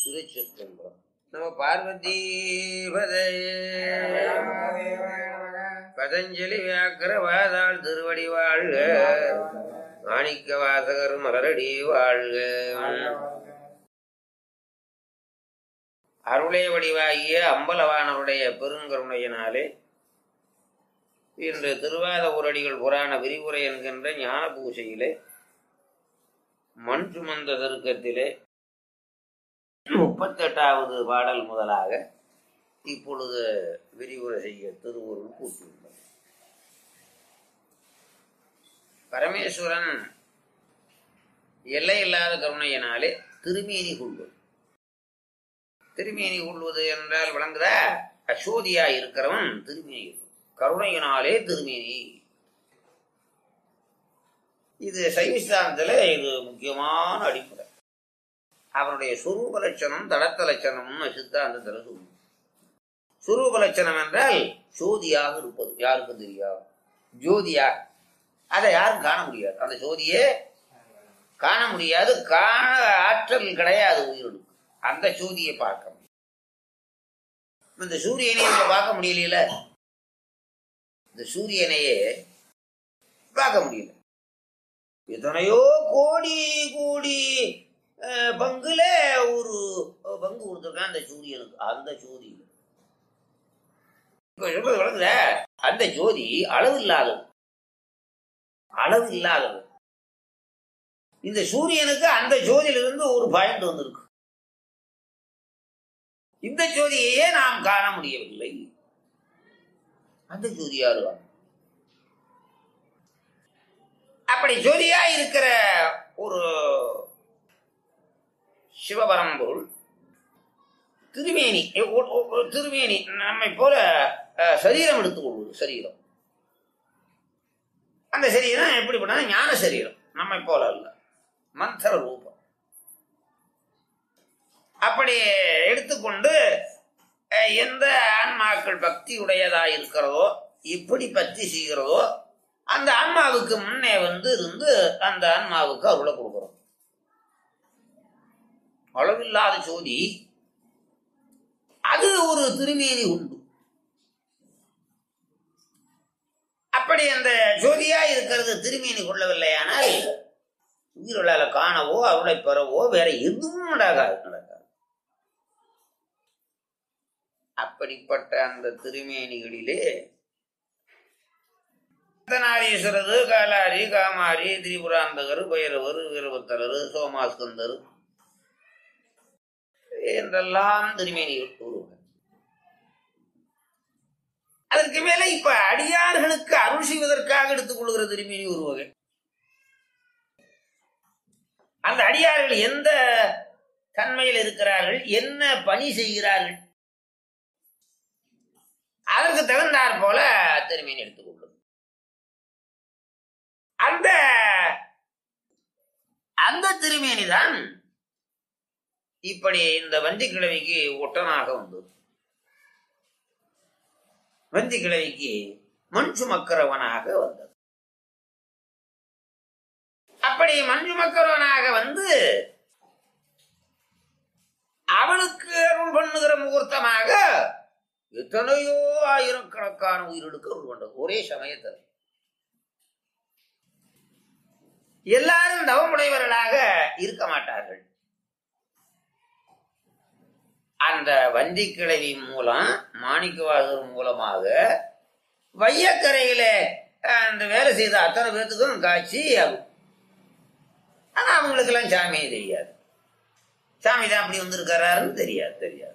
திருச்சிற்றம்பலம் நம்ம பார்வதி பதஞ்சலி வியாக்கர வாதாள் திருவடி வாழ்க மாணிக்க வாசகர் மலரடி வாழ்க அருளே வடிவாகிய அம்பலவானருடைய பெருங்கருணையினாலே இன்று திருவாத ஊரடிகள் புராண விரிவுரை என்கின்ற ஞான பூசையிலே மண் சுமந்த தருக்கத்திலே முப்பத்தெட்டாவது பாடல் முதலாக இப்பொழுது விரிவுரை செய்ய திருவருள் கூட்டியுள்ளது பரமேஸ்வரன் எல்லையில்லாத கருணையினாலே திருமேனி கொள்வது திருமேனி கொள்வது என்றால் விளங்குதா அசோதியா இருக்கிறவன் திருமேனி கருணையினாலே திருமேனி இது சைவிஸ்தானத்துல இது முக்கியமான அடிப்படை அவருடைய சுரூப லட்சணம் தடத்த லட்சணம்னு சித்தாந்தத்தில் சொல்லும் சுரூப லட்சணம் என்றால் ஜோதியாக இருப்பது யாருக்கும் தெரியாது ஜோதியா அதை யாரும் காண முடியாது அந்த ஜோதியே காண முடியாது காண ஆற்றல் கிடையாது உயிருக்கு அந்த ஜோதியை பார்க்க முடியும் இந்த சூரியனை நம்ம பார்க்க முடியல இந்த சூரியனையே பார்க்க முடியல எத்தனையோ கோடி கோடி அஹ், பங்குல ஒரு பங்கு கொடுத்துருக்கான் அந்த சூரியனுக்கு அந்த ஜோதி இப்ப சொல்றது விளங்குத அந்த ஜோதி அளவு இல்லாதது அளவு இல்லாதது இந்த சூரியனுக்கு அந்த ஜோதியிலிருந்து ஒரு பாயிண்ட் வந்திருக்கு இந்த ஜோதியையே நாம் காண முடியவில்லை அந்த ஜோதி யாரு அப்படி ஜோதியா இருக்கிற ஒரு சிவபரம்பொருள் திருமேனி ஒ- ஒ- ஒ- திருமேனி நம்மை போல அஹ், சரீரம் எடுத்துக்கொள்வது சரீரம் அந்த சரீரம் எப்படி பண்ணா ஞான சரீரம் நம்மை போல அல்ல மந்திர ரூபம் அப்படி எடுத்துக்கொண்டு அஹ், எந்த ஆன்மாக்கள் பக்தி உடையதா இருக்கிறதோ எப்படி பக்தி செய்கிறதோ அந்த ஆன்மாவுக்கு முன்னே வந்து இருந்து அந்த ஆன்மாவுக்கு அருளை கொடுக்கிறோம் அளவில்லாத ஜோதி அது ஒரு திருமேனி உண்டு அப்படி அந்த ஜோதியா இருக்கிறது திருமேனி கொள்ளவில்லையானால் உயிர்களால காணவோ அருளை பெறவோ வேற எதுவும் நடக்காது நடக்காது அப்படிப்பட்ட அந்த திருமேனிகளிலே அர்த்தநாரீஸ்வரது காலாரி காமாரி திரிபுராந்தகர் பைரவர் வீரபத்தரர் சோமாஸ்கந்தர் என்றெல்லாம் திருமேனிகள் கூறுவார் அதற்கு மேல இப்ப அடியார்களுக்கு அருள் செய்வதற்காக எடுத்துக் கொள்கிற திருமேனி ஒரு வகை அந்த அடியார்கள் எந்த தன்மையில் இருக்கிறார்கள் என்ன பணி செய்கிறார்கள் அதற்கு தகுந்தாற் போல திருமேனி எடுத்துக்கொள்ளும் அந்த அந்த திருமேனி தான் இப்படி இந்த வஞ்சி கிழவிக்கு ஒட்டனாக வந்தது வஞ்சி கிழவிக்கு மண் சுமக்கிறவனாக வந்தது அப்படி மண் சுமக்கிறவனாக வந்து அவனுக்கு அருள் பண்ணுகிற முகூர்த்தமாக எத்தனையோ ஆயிரக்கணக்கான உயிர்களுக்கு அருள் பண்ணது ஒரே சமயத்தில் எல்லாரும் தவமுடையவர்களாக இருக்க மாட்டார்கள் அந்த வந்தி கிழவி மூலம் மாணிக்கவாசர் மூலமாக வையக்கரையில அஹ், அந்த வேலை செய்த அத்தனை பேர்த்துக்கும் காட்சி ஆகும் ஆனா அவங்களுக்கு எல்லாம் சாமியே தெரியாது சாமி தான் அப்படி வந்திருக்கிறாருன்னு தெரியாது தெரியாது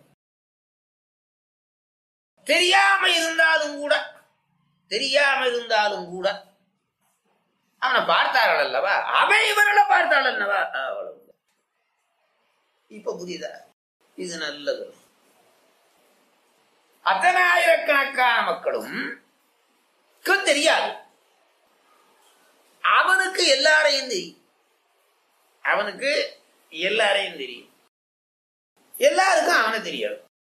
தெரியாம இருந்தாலும் கூட தெரியாம இருந்தாலும் கூட அவனை பார்த்தார்கள் அல்லவா அவன் இவர்களை பார்த்தாள் அல்லவா அவ்வளவு இப்ப புரியுதா இது நல்லது அத்தனை ஆயிரக்கணக்கான மக்களும் க்கு தெரியாது அவனுக்கு எல்லாரையும் தெரியும் அவனுக்கு எல்லாரையும் தெரியும் எல்லாருக்கும் அவனை தெரியாது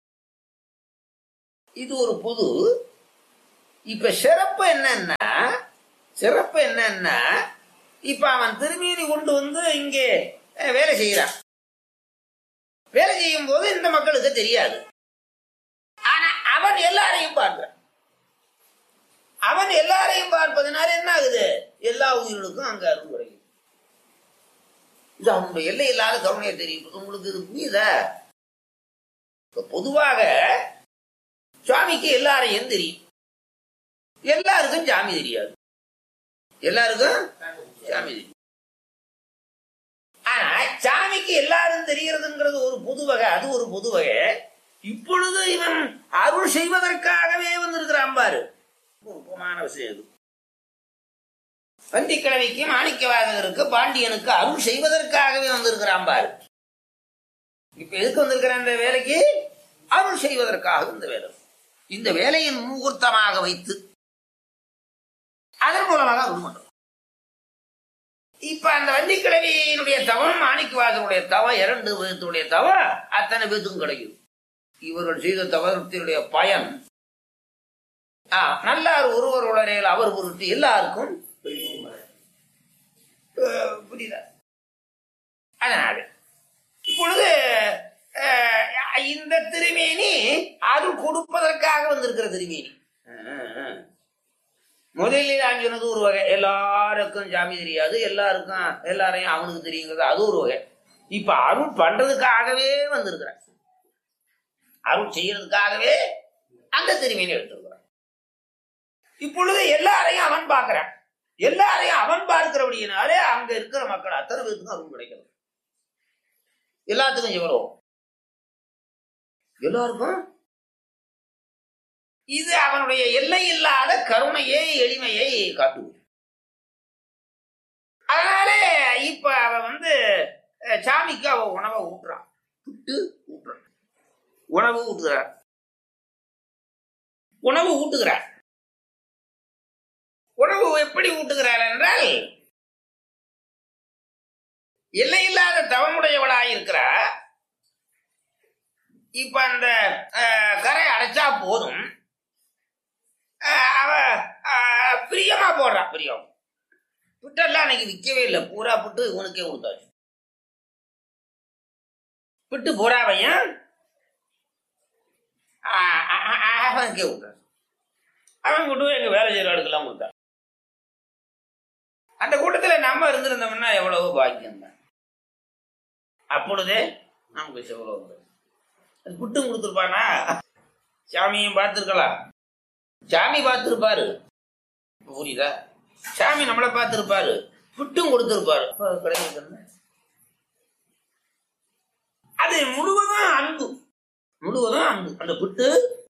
இது ஒரு பொது இப்ப சிறப்பு என்னன்னா சிறப்பு என்னன்னா இப்ப அவன் திருமீறி கொண்டு வந்து இங்கே அஹ், வேலை செய்யறான் வேலை செய்யும் போது இந்த மக்களுக்கு தெரியாது ஆனா அவன் எல்லாரையும் பார்க்கிறான் அவன் எல்லாரையும் பார்ப்பதனால என்ன ஆகுது எல்லா உயிர்களுக்கும் அங்க அருள் கிடைக்கும் இது அவனுடைய எல்லை இல்லாத கருணையை தெரியும் உங்களுக்கு இது புரியுதா இப்ப பொதுவாக சுவாமிக்கு எல்லாரையும் தெரியும் எல்லாருக்கும் சாமி தெரியாது எல்லாருக்கும் சாமி தெரியும் ஆனா சாமிக்கு எல்லாரும் தெரிகிறதுங்கிறது ஒரு பொது வகை அது ஒரு பொது வகை இப்பொழுது இவன் அருள் செய்வதற்காகவே வந்திருக்கிறான் பாரு நுட்பமான விஷயம் இது வந்திக்கிழமைக்கு மாணிக்கவாதகருக்கு பாண்டியனுக்கு அருள் செய்வதற்காகவே வந்திருக்கிறான் பாரு இப்ப எதுக்கு வந்திருக்கிறான் இந்த வேலைக்கு அருள் செய்வதற்காக இந்த வேலை இந்த வேலையின் முகூர்த்தமாக வைத்து அதன் மூலமாக அருள் பண்றோம் இப்ப அந்த வந்திக்கிழவியினுடைய தவம் மாணிக்கவாதனுடைய தவம் இரண்டு பேர்த்துடைய தவம் அத்தனை பேத்துக்கும் கிடைக்கும் இவர்கள் செய்த தவத்தினுடைய பயன் ஆ, நல்லார் ஒருவர் உளரையில் அவர் பொருட்டு எல்லாருக்கும் அஹ், புரியுதா அதனால இப்பொழுது அஹ், இந்த திருமேனி அருள் கொடுப்பதற்காக வந்திருக்கிற திருமேனி அஹ், அஹ். முதலில் நான் சொன்னது ஒரு வகை எல்லாருக்கும் சாமி தெரியாது எல்லாருக்கும் எல்லாரையும் அவனுக்கு தெரியுங்கிறது அது ஒரு வகை இப்ப அருள் பண்றதுக்காகவே வந்திருக்கிறான் அருள் செய்யறதுக்காகவே அந்த திருமீனை எடுத்திருக்கிறான் இப்பொழுது எல்லாரையும் அவன் பார்க்கிறான் எல்லாரையும் அவன் பார்க்கிறபடியினாலே அங்க இருக்கிற மக்கள் அத்தனை பேருக்கும் அருள் கிடைக்கிறது எல்லாத்துக்கும் எவ்வளோ எல்லாருக்கும் இது அவனுடைய எல்லை இல்லாத கருணையை எளிமையை காட்டுவது அதனாலே இப்ப அவ வந்து அஹ், சாமிக்கு அவ உணவை ஊட்டுறான் புட்டு ஊட்டுறான் உணவு ஊட்டுகிறார் உணவு ஊட்டுகிறார் உணவு எப்படி ஊட்டுகிறார் என்றால் எல்லையில்லாத தவமுடையவளாய் இருக்கிறார் இப்ப அந்த அஹ், கரை அடைச்சா போதும் அஹ், அவ அஹ், பிரியமா போடுறா பிரியம் புட்டெல்லாம் அன்னைக்கு விற்கவே இல்லை பூரா புட்டு இவனுக்கே கொடுத்தாச்சு புட்டு பூராவையும் அஹ், அஹ், அஹ், அவனுக்கே கொடுத்தாச்சு அவன் கொண்டு எங்க வேலை செய்யற ஆளுக்கெல்லாம் கொடுத்தான் அந்த கூட்டத்துல நம்ம இருந்திருந்தோம்னா எவ்வளவோ பாக்கியம் தான் அப்பொழுதே நமக்கு எவ்வளவு வந்தது. அது புட்டும் கொடுத்துருப்பானா சாமியும் பார்த்துருக்கலாம் சாமி பார்த்துருப்பாரு புரியுதா சாமி நம்மளை பார்த்துருப்பாரு புட்டும் கொடுத்துருப்பாரு அப்ப அது கிடைக்கிறது என்ன? அது முழுவதும் அன்பு முழுவதும் அன்பு அந்த புட்டு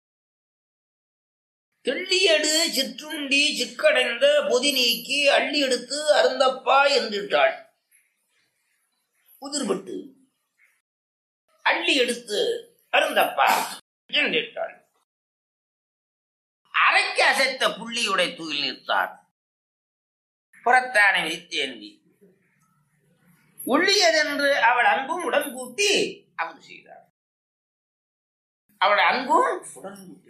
தெள்ளியடு சிற்றுண்டி சிக்கடைந்த பொதி நீக்கி அள்ளி எடுத்து அருந்தப்பா என்றிட்டாள் உதிர்பட்டு அள்ளி எடுத்து அருந்தப்பா என்றிட்டாள் அரைக்கு அசைத்த புள்ளியுடைய தூயில் நிறுத்தார் புறத்தானை விரித்தேந்தி உள்ளியதென்று அவள் அன்பும் உடன் கூட்டி அமுது செய்தார் அவள் அன்பும் உடன் கூட்டி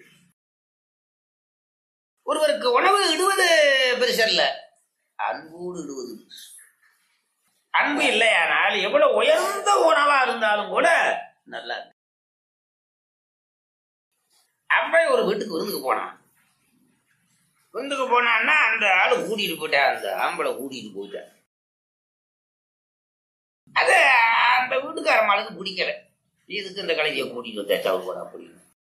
ஒருவருக்கு உணவு இடுவது பெருசல்ல அன்போடு இடுவது பெருசு. அன்பு இல்லையானால் எவ்வளவு உயர்ந்த உணவா இருந்தாலும் கூட நல்லா இருக்கு அம்பை ஒரு வீட்டுக்கு விருந்துக்கு போனான் விருந்துக்கு போனான்னா அந்த ஆளு கூட்டிட்டு போயிட்டா அந்த ஆம்பளை கூட்டிட்டு போயிட்டா அது அந்த வீட்டுக்கார மாளுக்கு பிடிக்கல இதுக்கு இந்த கலைஞரை கூட்டிட்டு வந்தா சவுர் போடா அப்படின்னு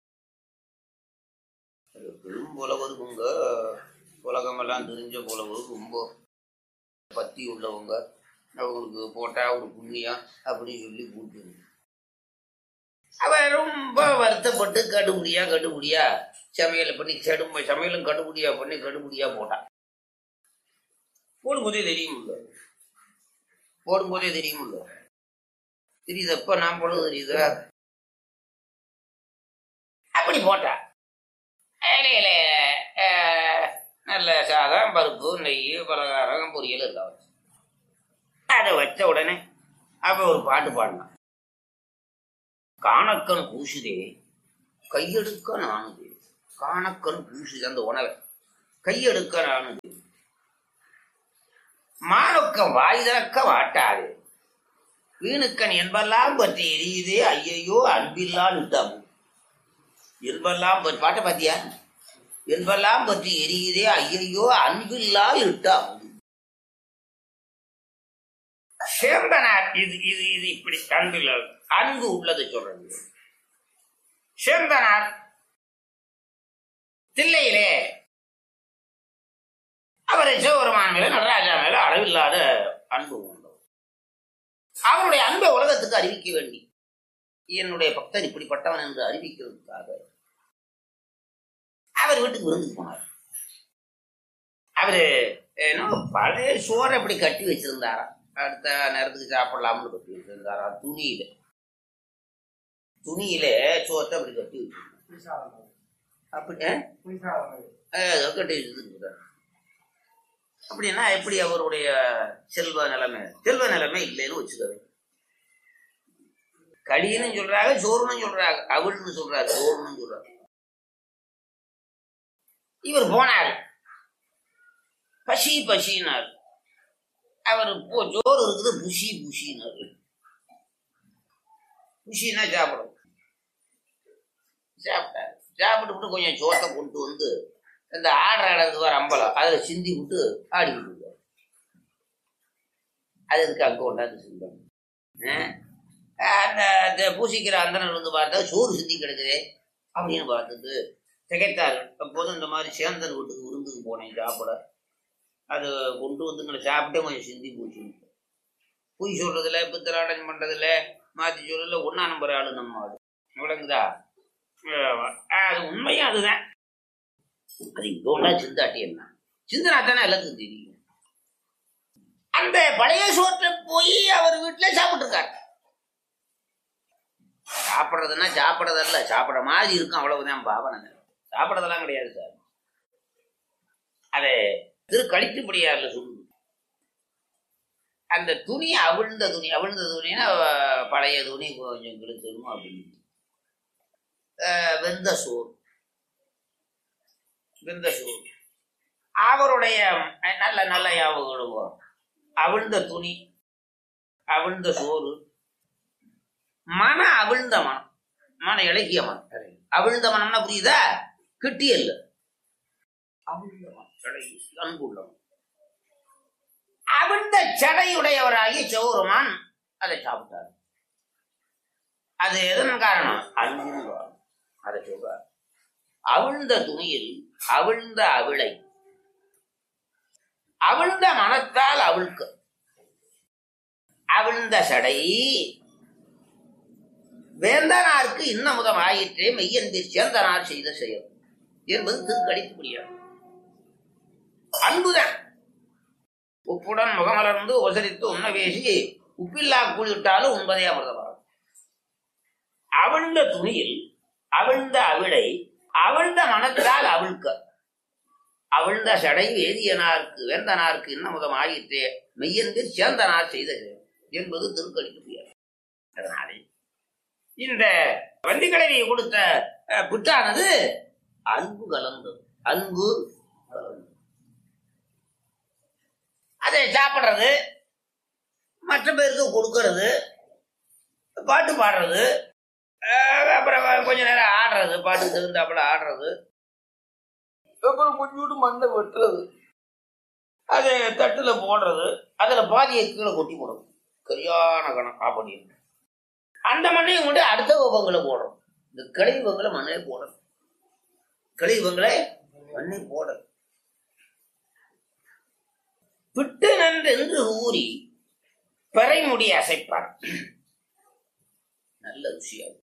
அது பெரும் புலவருக்குங்க உலகமெல்லாம் தெரிஞ்ச புலவர் ரொம்ப பத்தி உள்ளவங்க அவங்களுக்கு போட்டா ஒரு புண்ணியம் அப்படின்னு சொல்லி கூட்டி அவன் ரொம்ப வருத்தப்பட்டு கடுபடியா கடுபடியா சமையலை பண்ணி கடுமை சமையலும் கடுபடியா பண்ணி கடுபடியா போட்டான் போடும்போதே தெரியுமில்ல போடும்போதே தெரியுமில்ல தெரியுதப்ப நான் போடுறது தெரியுதா அப்படி போட்டா இலையில அஹ், நல்ல சாதம் பருப்பு நெய் பலகாரம் பொரியல் இருக்கா வச்சு அதை வச்ச உடனே அவ ஒரு பாட்டு பாடினான் காணக்கன் பூசுதே கையெடுக்க நானுதே காணக்கன் பூசுது அந்த உணவை கையெடுக்க நானுதே மானொக்கம் வாய் திறக்க வாட்டாது வீணுக்கன் என்பெல்லாம் பற்றி எரியுதே ஐயையோ அன்பில்லால் விட்டாம என்பெல்லாம் பற்றி பாட்டை பாத்தியா என்பெல்லாம் பற்றி எரியுதே ஐயையோ அன்பில்லால் இட்டாம் சேந்தனார் இது இது இது இப்படி அன்பில் அன்பு உள்ளது சொல்றது சேந்தனார் தில்லையிலே அவரை சிவபெருமான் மேல நடராஜா மேல அளவில்லாத அன்பு கொண்டவர் அவருடைய அன்பை உலகத்துக்கு அறிவிக்க வேண்டி என்னுடைய பக்தன் இப்படிப்பட்டவன் என்று அறிவிக்கிறதுக்காக அவர் வீட்டுக்கு விருந்துக்கு போனார் அவரு என்ன பழைய சோறை அப்படி கட்டி வச்சிருந்தாராம் அடுத்த நேரத்துக்கு சாப்பிடலாம்னு கட்டி வச்சிருந்தாரா துணியில துணியில சோத்தை அப்படி கட்டி வச்சிருந்தார் அப்படி ஆ? ஆ, கட்டி வச்சிருந்தார் அப்படின்னா எப்படி அவருடைய செல்வ நிலைமை செல்வ நிலைமை இல்லைன்னு வச்சுக்கவே களின்னு சொல்றாங்க சோறுன்னு சொல்றாங்க அவள்னு சொல்றாரு சோறுன்னு சொல்றாரு இவர் போனார் பசி பசினார் அவர் போ சோறு இருக்குது புஷி புஷினார் புஷினா சாப்பிடும் சாப்பிட்டார் சாப்பிட்டு கொஞ்சம் சோத்தை கொண்டு வந்து இந்த ஆடுற இடத்துக்கு வர அம்பலம் அதில் சிந்தி விட்டு ஆடிக்கிட்டு இருக்கார் அது இதுக்கு அங்கே கொண்டாந்து சிந்தம் அந்த அந்த பூசிக்கிற அந்தனர் வந்து பார்த்தா சோறு சிந்தி கிடக்குதே அப்படின்னு பார்த்துட்டு திகைத்தார் அப்போதும் இந்த மாதிரி சேந்தன் வீட்டுக்கு விருந்துக்கு போனேன் சாப்பிட அது கொண்டு வந்துங்களை சாப்பிட்டே கொஞ்சம் சிந்தி போச்சு பொய் சொல்றதுல பித்தலாட்டம் பண்றதுல மாத்தி சொல்றதுல ஒன்னா நம்பர் ஆளு நம்ம ஆளு விளங்குதா அஹ் அது உண்மையும் அதுதான் அது இங்க ஒன்றா சிந்தாட்டி என்ன சிந்தனா தானே எல்லாத்துக்கும் தெரியும் அந்த பழைய சோற்றை போய் அவர் வீட்டுல சாப்பிட்டு இருக்காரு சாப்பிடுறதுன்னா சாப்பிடறதல்ல சாப்பிட மாதிரி இருக்கும் அவ்வளவுதான் பாவனை சாப்பிடறதெல்லாம் கிடையாது சார் அதை திரு கழித்துப்படியார்ல சொல்லு அந்த துணி அவிழ்ந்த துணி அவிழ்ந்த துணின்னா அஹ், பழைய துணி கொஞ்சம் கிழிச்சிருமோ அப்படின்னு அஹ், வெந்த சோறு வெந்த சோறு அவருடைய அஹ், நல்ல நல்ல ஞாபகம் வரும். அவிழ்ந்த துணி அவிழ்ந்த சோறு மன அவிழ்ந்த மனம் மன இலக்கிய மனம் அவிழ்ந்த மனம்னா புரியுதா கிட்டி இல்ல அவிழ்ந்த மனம் இலகிய, அன்புள்ள மனம். அவிழ்ந்த சடையுடையவராகிய சௌரமான் அதை சாப்பிட்டார் அது எதன் காரணம் அன்பின் காரணம். அதை சொல்றார் அவிழ்ந்த துணியில் அவிழ்ந்த அவிளை அவிழ்ந்த மனத்தால் அவிழ்க்க அவிழ்ந்த சடை வேந்தனாருக்கு இன்னமுதம் ஆயிற்றே மெய்யன்பில் சேந்தனார் செய்த செயல் என்பது திருக்கடித்து முடியாது அன்புதான் உப்புடன் முகமலர்ந்து உபசரித்து உண்ண பேசி உப்பில்லா கூலிட்டாலும் உண்பதே அமிர்தமாகும் அவிழ்ந்த துணியில் அவிழ்ந்த அவிளை அவிழ்ந்த மனத்தால் அவிழ்க்க அவிழ்ந்த சடை வேதியனாருக்கு வேந்தனாருக்கு இன்னமுதம் ஆயிற்றே மெய்யன்பில் சேந்தனார் செய்த செயல் என்பது திருக்கடித்து முடியாது அதனாலே இந்த வந்திக்கடனை கொடுத்த அஹ், புற்றானது அன்பு கலந்தது அன்பு கலந்தது அதை சாப்பிடுறது மற்ற பேருக்கு கொடுக்கறது பாட்டு பாடுறது அஹ், அப்புறம் கொஞ்ச நேரம் ஆடுறது பாட்டு தகுந்தாப்புல ஆடுறது அப்புறம் கொஞ்சோண்டு மண்ணை வெட்டுறது அதை தட்டுல போடுறது அதுல பாதியை கீழே கொட்டி போடுறது சரியான கணம் அப்படின்னு அந்த மண்ணையும் கொண்டு அடுத்த வங்களை போடுறோம் இந்த கிளை வங்களை மண்ணே போடணும் கிளை வங்களை மண்ணை போட விட்டு நன்றென்று ஊறி பெறைமுடி அசைப்பார் நல்ல ருசியாகும்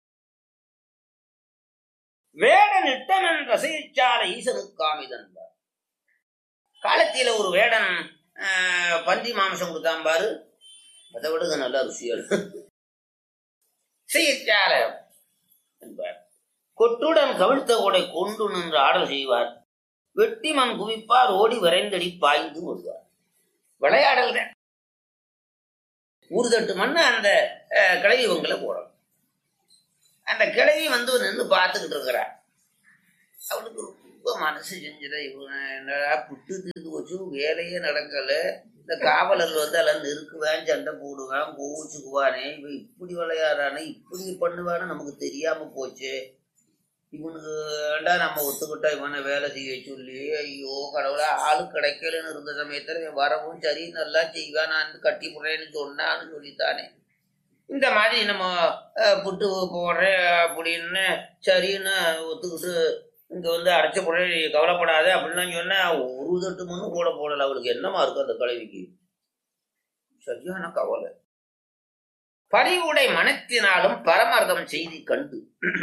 வேடன் இட்டனன் ரசைச்சால ஈசனுக்காமிதன்பார் காலத்தில ஒரு வேடன் ஆஹ், பன்றி மாംസം கொடுத்தான் பாரு அதை விட இது நல்லா ருசியா இருக்கு. செய்யச்சால என்பார் கொட்டுடன் கவிழ்த்த கொடை கொண்டு நின்று ஆடல் செய்வார் வெட்டி மண் குவிப்பார் ஓடி விரைந்தடி பாய்ந்து வருவார் விளையாடல் தான் ஊர் தட்டு மண்ணு அந்த அஹ், கிழவி வங்களை போடணும் அந்த கிழவி வந்து நின்று பார்த்துக்கிட்டு இருக்கிறார் அவளுக்கு ரொம்ப ரொம்ப மனசு செஞ்சுட இவன் என்னடா புட்டு தீர்ந்து போச்சு வேலையே நடக்கல இந்த காவலர் வந்து எல்லாம் நெருக்குவேன் சண்டை போடுவேன் கோவிச்சுக்குவானே இவன் இப்படி விளையாடுறானே இப்படி பண்ணுவான்னு நமக்கு தெரியாம போச்சு இவனுக்கு வேண்டா நம்ம ஒத்துக்கிட்டா இவனை வேலை செய்ய சொல்லி ஐயோ கடவுளா ஆளு கிடைக்கலன்னு இருந்த சமயத்துல இவன் வரவும் சரி நல்லா செய்வான் நான் கட்டி போடுறேன்னு சொன்னான்னு சொல்லித்தானே இந்த மாதிரி நம்ம அஹ், புட்டு போடுறேன் அப்படின்னு சரின்னு ஒத்துக்கிட்டு இங்க வந்து அடைச்ச போடுறேன் நீ கவலைப்படாத அப்படின்லாம் சொன்னா ஒரு தட்டு மண்ணு கூட போடல அவளுக்கு என்னமா இருக்கும் அந்த கலவிக்கு சரியான கவலை பரிவுடை மனத்தினாலும் பரமார்த்தம் செய்தி கண்டு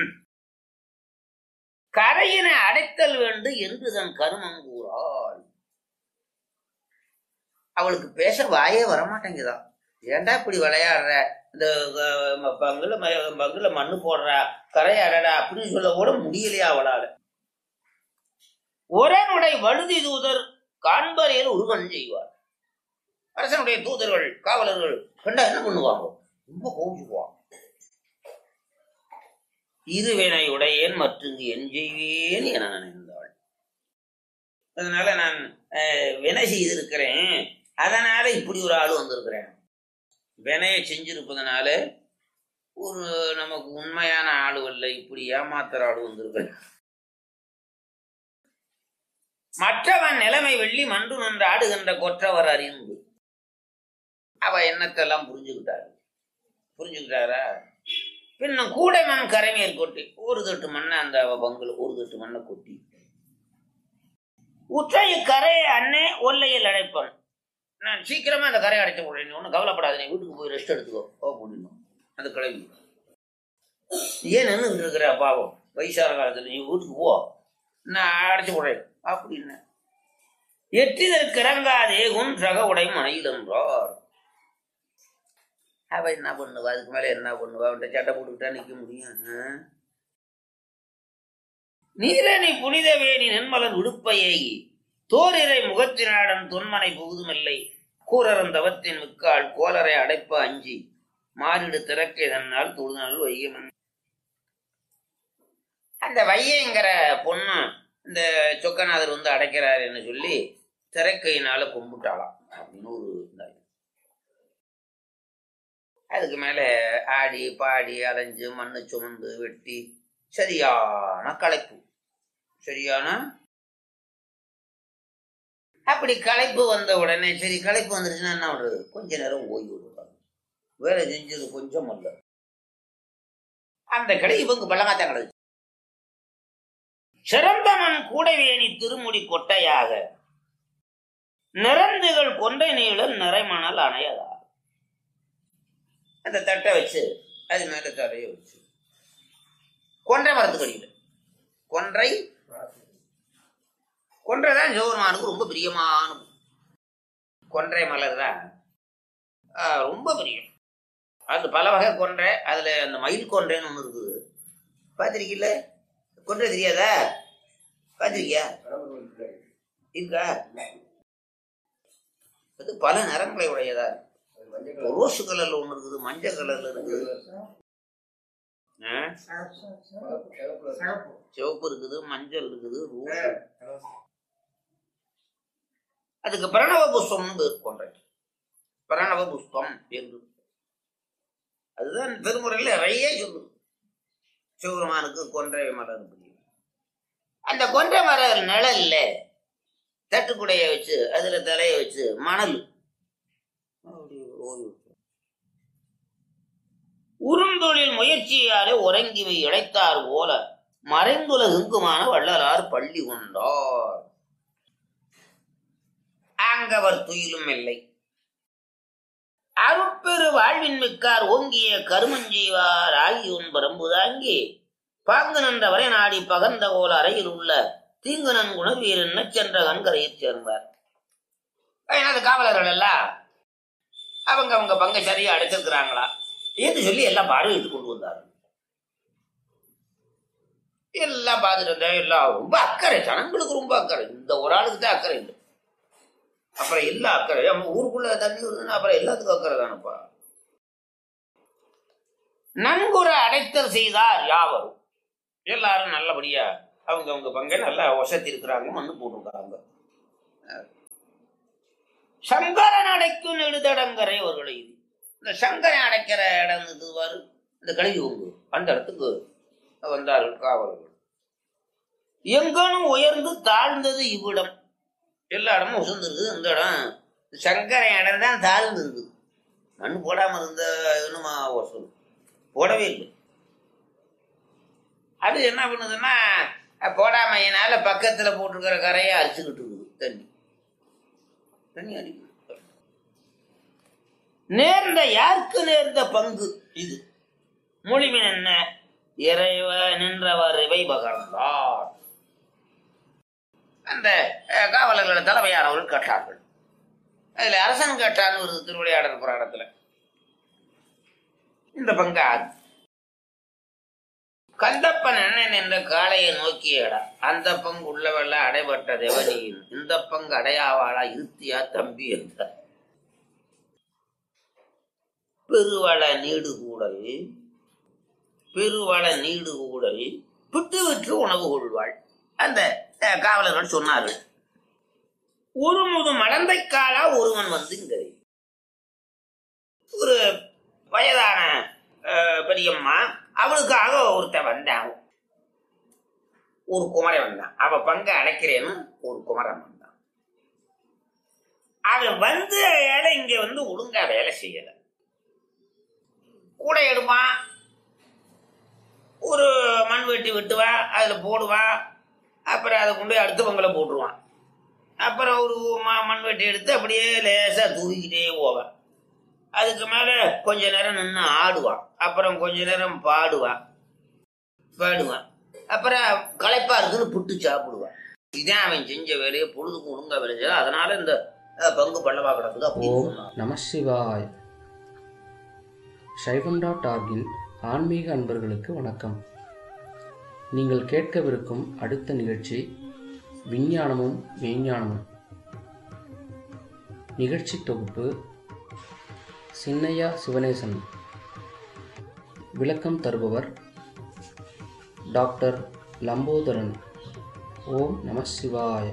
கரையினை அடைத்தல் வேண்டு என்று தன் கருமம் கூறாள் அவளுக்கு பேச வாயே வரமாட்டேங்குதான் ஏன்டா இப்படி விளையாடுற இந்த அஹ், ம- பங்குல ம- பங்குல மண்ணு போடுறா கரை அடடா அப்படின்னு சொல்ல கூட முடியலையா அவளால ஒரனுடைய வழுதி தூதர் காண்பரையில் உருவன் செய்வார் அரசனுடைய தூதர்கள் காவலர்கள் கண்டா என்ன பண்ணுவாங்க ரொம்ப கோவிச்சுக்குவாங்க இருவினை உடையேன் மற்றும் என் செய்வேன் என நினைந்தாள் அதனால நான் அஹ், வினை செய்திருக்கிறேன் அதனால இப்படி ஒரு ஆள் வந்திருக்கிறேன் வினையை செஞ்சிருப்பதனால ஒரு நமக்கு உண்மையான ஆளு இல்லை இப்படி ஏமாத்துற ஆளு வந்திருக்கிறேன் மற்றவன் நிலைமை வெள்ளி மன்று நின்று ஆடுகின்ற கொற்றவர் அறிந்து அவ எண்ணத்தெல்லாம் புரிஞ்சுக்கிட்டாரு புரிஞ்சுக்கிட்டாரா பின்னும் கூடை மண் கரைமேல் கொட்டி ஒரு தட்டு மண்ணை அந்த அவ பங்குல ஒரு தட்டு மண்ணை கொட்டி உற்றை கரையை அண்ணே ஒல்லையில் அடைப்பான் நான் சீக்கிரமா அந்த கரையை அடைச்சு விடுறேன் நீ ஒன்றும் கவலைப்படாத நீ வீட்டுக்கு போய் ரெஸ்ட் எடுத்துக்கோ ஓ முடியும் அந்த கிளவி ஏன் நின்றுட்டு இருக்கிற பாவம் வயசான காலத்துல நீ வீட்டுக்கு போ நான் அடைச்சு விடுறேன் அப்படின்னு எட்டிதற்கு இறங்காதே உன் சக உடை மனையில் என்றார் அவ என்ன பண்ணுவா அதுக்கு மேல என்ன பண்ணுவா அவன்கிட்ட சட்டை போட்டுக்கிட்டா நிக்க முடியும் ஆ? நீரணி புனித வேணி நென்மலர் உடுப்பையை தோரிரை முகத்தினாடன் தொன்மனை புகுதுமில்லை கூரறந்தவத்தின் மிக்கால் கோலரை அடைப்ப அஞ்சி மாறிடு திறக்கை தன்னால் தொழுநாள் வையமன் அந்த வையங்கிற பொண்ணு இந்த சொக்கநாதர் வந்து அடைக்கிறாருன்னு சொல்லி திறக்கையினால கும்பிட்டாளாம் அப்படின்னு ஒரு இதாயிரம். அதுக்கு மேல ஆடி பாடி அலைஞ்சு மண்ணு சுமந்து வெட்டி சரியான களைப்பு சரியான அப்படி களைப்பு வந்த உடனே சரி களைப்பு வந்துருச்சுன்னா என்ன பண்றது கொஞ்ச நேரம் ஓய்வு விடுவாங்க வேலை செஞ்சது கொஞ்சம் அல்ல அந்த கடை இவங்க பள்ளமாத்தான் கிடக்கு சிறந்தவன் கூடவேணி திருமுடி கொட்டையாக நிறந்துகள் கொண்டை நீளம் நிறைமணல் அணையதா அந்த தட்டை வச்சு அது மேல தரைய வச்சு கொன்றை மரத்துக்கு அடியில் கொன்றை கொன்றை தான் சிவபெருமானுக்கு ரொம்ப பிரியமான பூ. கொன்றை மலர் தான் ஆஹ், ரொம்ப பிரியம் அது பல வகை கொன்றை அதுல அந்த மயில் கொன்றைன்னு ஒண்ணு இருக்குது பார்த்திருக்கீல்ல கொன்றை தெரியாதா பார்த்திருக்கியா இருக்கா அது பல நிறங்களை உடையதா இருக்கு. ரோஸ் கலர்ல ஒண்ணு இருக்குது மஞ்சள் கலர்ல இருக்குது ஆ? சிவப்பு இருக்குது மஞ்சள் இருக்குது ரோஸ் அதுக்கு பிரணவ புஷ்பம்னு பேர் கொண்டேன் பிரணவ புஷ்பம் என்று அதுதான் திருமுறையில் நிறைய சொல்லுது சிவபெருமானுக்கு கொன்றை மலர் பிடிக்கும் அந்த கொன்றை மலர் நிழல்ல தட்டுக்குடைய வச்சு அதுல தலைய வச்சு மணல் அப்படி ஓய்வு விட்டு. உருந்தொழில் முயற்சியாலே உறங்கிமை இழைத்தார் போல மறைந்துலகுங்குமான வள்ளலார் பள்ளி கொண்டார் அங்கவர் துயிலும் இல்லை அருப்பெரு வாழ்வின் மிக்கார் ஓங்கிய கருமஞ்செய்வார் ஆகியோன் பரம்பு தாங்கி பாங்கு நின்ற வரை நாடி பகர்ந்த கோல அறையில் உள்ள தீங்கு நன்குணர் வீரன் சென்ற கண்கரையைச் சேர்ந்தார் எனது காவலர்கள் எல்லாம் அவங்க அவங்க பங்கை சரியா அடைச்சிருக்கிறாங்களா என்று சொல்லி எல்லாம் பார்வையிட்டு கொண்டு வந்தார்கள் எல்லாம் பார்த்துட்டு இருந்தா எல்லாம் ரொம்ப அக்கறை ஜனங்களுக்கு ரொம்ப அக்கறை இந்த ஒரு ஆளுக்கு தான் அக்கறை இல்லை அப்புறம் எல்லா அக்கறை நம்ம ஊருக்குள்ள தண்ணி வருதுன்னா அப்புறம் எல்லாத்துக்கும் அக்கறை தானப்பா நன்குற அடைத்தல் செய்தார் யாவரும் எல்லாரும் நல்லபடியா அவங்க அவங்க பங்கை நல்லா வசதி இருக்கிறாங்க மண்ணு போட்டிருக்காங்க சங்கரன் அடைக்கும் நெடுதடங்கரை அவர்களை இது இந்த சங்கரன் அடைக்கிற இடம் இது பாரு இந்த கழுவி உங்கு அந்த இடத்துக்கு வந்தார்கள் காவலர்கள் எங்கனும் உயர்ந்து தாழ்ந்தது இவ்விடம் எல்லா இடமும் உசந்துருக்கு இந்த இடம் சங்கரன் இடம் தான் தாழ்ந்திருக்கு மண் போடாம இருந்த இன்னுமா வசூல் போடவே இல்லை அது என்ன பண்ணுதுன்னா போடாமையினால பக்கத்துல போட்டிருக்கிற கரையை அரிச்சுக்கிட்டு இருக்குது தண்ணி தண்ணி அடிக்குது நேர்ந்த யாருக்கு நேர்ந்த பங்கு இது மொழிமின் என்ன இறைவ நின்றவர் இவை பகர்ந்தார் அந்த அஹ், காவலர்களோட தலைமையானவர்கள் கேட்டார்கள் அதுல அரசன் கேட்டான்னு ஒரு திருவிளையாடல் புராணத்துல இந்த பங்கு ஆறு கந்தப்பன் அண்ணன் என்ற காளையை நோக்கிய இடம் அந்த பங்கு உள்ளவெல்ல அடைபட்ட தேவனியின் இந்த பங்கு அடையாவாளா இருத்தியா தம்பி என்றார் பெருவள நீடு கூடல் பெருவள நீடு கூடல் விட்டு விட்டு உணவு கொள்வாள் அந்த அஹ், காவலர்கள் சொன்னார்கள் ஒரு முது மடந்தைக்காலா ஒருவன் வந்து இங்க ஒரு வயதான அஹ், பெரியம்மா அவளுக்காக ஒருத்தன் வந்தான் ஒரு குமரன் வந்தான் அவ பங்கு அடைக்கிறேன்னு ஒரு குமரன் வந்தான் அவன் வந்து வேலை இங்க வந்து ஒழுங்கா வேலை செய்யல கூட எடுப்பான் ஒரு மண் வெட்டி வெட்டுவான் அதுல போடுவான் அப்புறம் அதை கொண்டு போய் அடுத்த பங்கில போட்டுருவான் அப்புறம் ஒரு ம- மண் வெட்டி எடுத்து அப்படியே லேசா தூக்கிக்கிட்டே போவான் அதுக்கு மேல கொஞ்ச நேரம் நின்று ஆடுவான் அப்புறம் கொஞ்ச நேரம் பாடுவான் பாடுவான் அப்புறம் களைப்பா இருக்குன்னு புட்டு சாப்பிடுவான் இதான் அவன் செஞ்ச வேலையை பொழுதுக்கு ஒழுங்கா வேலை செய்யலாம் அதனால இந்த அஹ், பங்கு பள்ளவா கிடக்குது அப்படின்னு ஓம் சொன்னான் நம சிவாய் சைவம் டாட் ஆர்கின் ஆன்மீக அன்பர்களுக்கு வணக்கம் நீங்கள் கேட்கவிருக்கும் அடுத்த நிகழ்ச்சி விஞ்ஞானமும் மெய்ஞானமும் நிகழ்ச்சி தொகுப்பு சின்னையா சிவனேசன் விளக்கம் தருபவர் டாக்டர் லம்போதரன் ஓம் நம சிவாய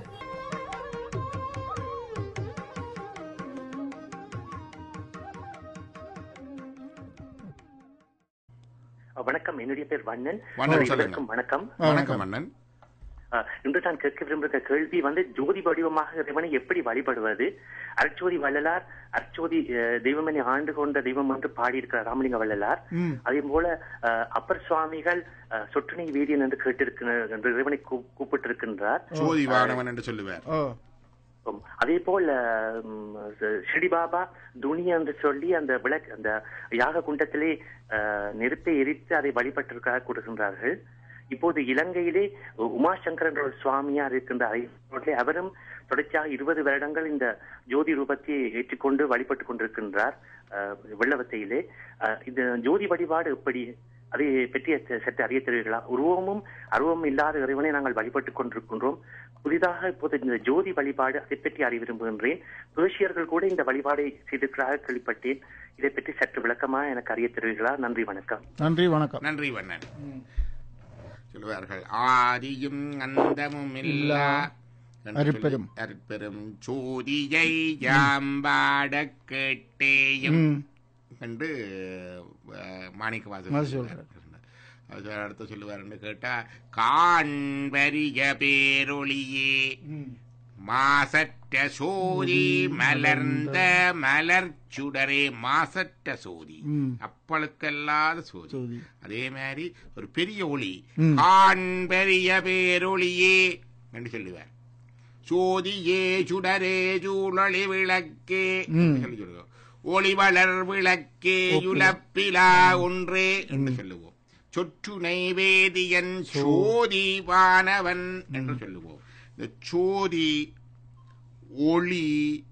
வணக்கம் என்னுடைய பேர் வண்ணன் வண்ணன் சொல்லுங்க. அனைவருக்கும் வணக்கம் வணக்கம் அண்ணன் அஹ், இன்று நான் கேட்க விரும்புகிற கேள்வி வந்து ஜோதி வடிவமாக இறைவனை எப்படி வழிபடுவது அர்ச்சோதி வள்ளலார் அர்ச்சோதி அஹ், தெய்வமணி ஆண்டு கொண்ட தெய்வம் என்று பாடியிருக்கிறார் ராமலிங்க வள்ளலார் ம். அதே போல அஹ், அப்பர் சுவாமிகள் அஹ், சொட்டுணை வீரியன் என்று கேட்டிருக்கிறார் என்று இறைவனை கூ- கூப்பிட்டிருக்கின்றார் ஜோதி வானவன் என்று சொல்லுவார் ஆம். அதே போல் ஷிடி பாபா துணி என்று சொல்லி அந்த விளக்கு அந்த யாக குண்டத்திலே அஹ், நெருப்பை எரித்து அதை வழிபட்டிருக்காக கூறுகின்றார்கள் இப்போது இலங்கையிலே உமாசங்கர் என்ற ஒரு சுவாமியார் இருக்கின்ற அறிவிலே அவரும் தொடர்ச்சியாக இருபது வருடங்கள் இந்த ஜோதி ரூபத்தை ஏற்றுக்கொண்டு வழிபட்டுக் கொண்டிருக்கின்றார் அஹ், வெள்ளவத்தையிலே அஹ், இந்த ஜோதி வழிபாடு எப்படி அதை பற்றி சற்று அறிய தெரியுங்களா உருவமும் அருவமும் இல்லாத இறைவனை நாங்கள் வழிபட்டுக் கொண்டிருக்கின்றோம் புதிதாக இப்போது இந்த ஜோதி வழிபாடு அதை பற்றி அறிய விரும்புகின்றேன் பேர்ஷியர்கள் கூட இந்த வழிபாடை செய்திருக்கிறாக கேள்விப்பட்டேன் இதை பற்றி சற்று விளக்கமா எனக்கு அறிய தெரியுங்களா நன்றி வணக்கம் நன்றி வணக்கம் நன்றி வண்ணன் சொல்லுவார்கள் ஆதியும் அந்தமும் இல்லா என்று அருட்பெரும். சொல்லி, அருட்பெரும் ஜோதியை யாம்பாட கேட்டேயும் ம். என்று அஹ், மாணிக்கவாசகர் அது சொல்லுவார். அது அடுத்து சொல்லுவாருன்னு கேட்டா காண்பரிய பேரொளியே மாசற்ற சோதி மலர்ந்த மலர் சுடரே மாசற்ற சோதி ம். அப்பளுக்கல்லாத சோதி சோதி. அதே மாதிரி ஒரு பெரிய ஒளி ம். காண்பரிய பேரொளியே என்று சொல்லுவார் சோதியே சுடரே சூழலி விளக்கே என்று ம். சொல்லி சொல்லுவோம் ஒளி வளர் விளக்கே யுலப்பிலா ஒன்றே என்று சொல்லுவோம் சொற்று நைவேதியன் சோதி வானவன் என்று சொல்லுவோம் இந்த சோதி ஒளி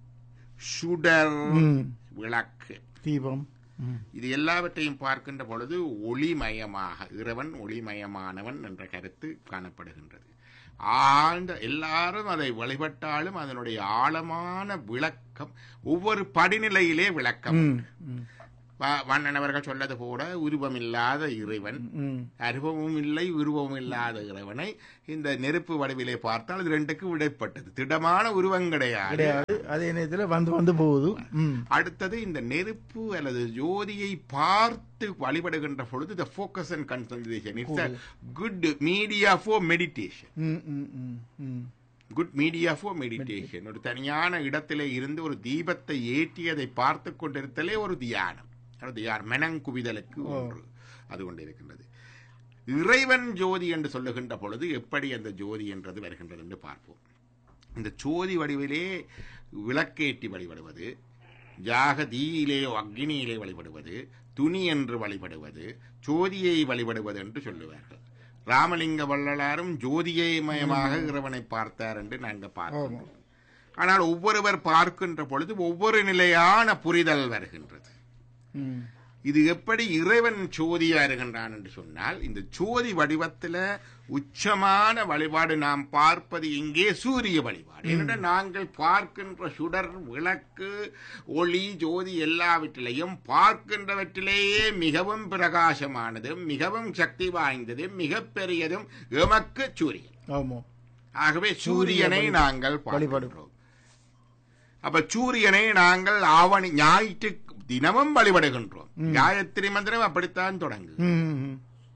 சுடர் ம். விளக்கு தீபம் ம். இது எல்லாவற்றையும் பார்க்கின்ற பொழுது ஒளிமயமாக இறைவன் ஒளிமயமானவன் என்ற கருத்து காணப்படுகின்றது ஆழ்ந்த எல்லாரும் அதை வழிபட்டாலும் அதனுடைய ஆழமான விளக்கம் ஒவ்வொரு படிநிலையிலே விளக்கம் ம். உண்டு. ம். வ- வண்ணன் அவர்கள் சொன்னது போல உருவமில்லாத இறைவன் ம் அருவமும் இல்லை உருவமும் இல்லாத இறைவனை இந்த நெருப்பு வடிவிலே பார்த்தால் இது ரெண்டுக்கும் இடைப்பட்டது திடமான உருவம் கிடையாது கிடையாது அதே நேரத்தில் வந்து வந்து போகுது ம் அடுத்தது இந்த நெருப்பு அல்லது ஜோதியை பார்த்து வழிபடுகின்ற பொழுது the focus and concentration it's a good media for meditation hmm hmm hmm ம் குட் மீடியா ஃபார் மெடிடேஷன் ஒரு தனியான இடத்திலே இருந்து ஒரு தீபத்தை ஏற்றி அதை பார்த்து கொண்டிருத்தலே ஒரு தியானம் ஒரு தியானம் மெனங்குவிதலுக்கு ஒன்று அது கொண்டு இருக்கின்றது இறைவன் ஜோதி என்று சொல்லுகின்ற பொழுது எப்படி அந்த ஜோதி என்றது வருகின்றது என்று பார்ப்போம் இந்த ஜோதி வடிவிலே விளக்கேற்றி வழிபடுவது ஜாகதீயிலே அக்னியிலே வழிபடுவது துணி என்று வழிபடுவது ஜோதியை வழிபடுவது என்று சொல்லுவார்கள் ராமலிங்க வள்ளலாரும் ஜோதியை மயமாக இறைவனை பார்த்தார் என்று நாங்கள் பார்க்கிறோம் ஆனால் ஒவ்வொருவர் பார்க்கின்ற பொழுது ஒவ்வொரு நிலையான புரிதல் வருகின்றது ம் இது எப்படி இறைவன் சோதியா இருக்கின்றான் என்று சொன்னால் இந்த சோதி வடிவத்துல உச்சமான வழிபாடு நாம் பார்ப்பது இங்கே சூரிய வழிபாடு ஏனென்றால் நாங்கள் பார்க்கின்ற சுடர் விளக்கு ஒளி ஜோதி எல்லாவற்றிலையும் பார்க்கின்றவற்றிலேயே மிகவும் பிரகாசமானதும் மிகவும் சக்தி வாய்ந்ததும் மிகப்பெரியதும் எமக்கு சூரியன் ஆமாம் ஆகவே சூரியனை நாங்கள் வழிபாடு. பார்க்கின்றோம் அப்ப சூரியனை நாங்கள் ஆவணி ஞாயிற்று தினமும் வழிபடுகின்றோம் காயத்ரி மந்திரம் அப்படித்தான் தொடங்கு ம் ம்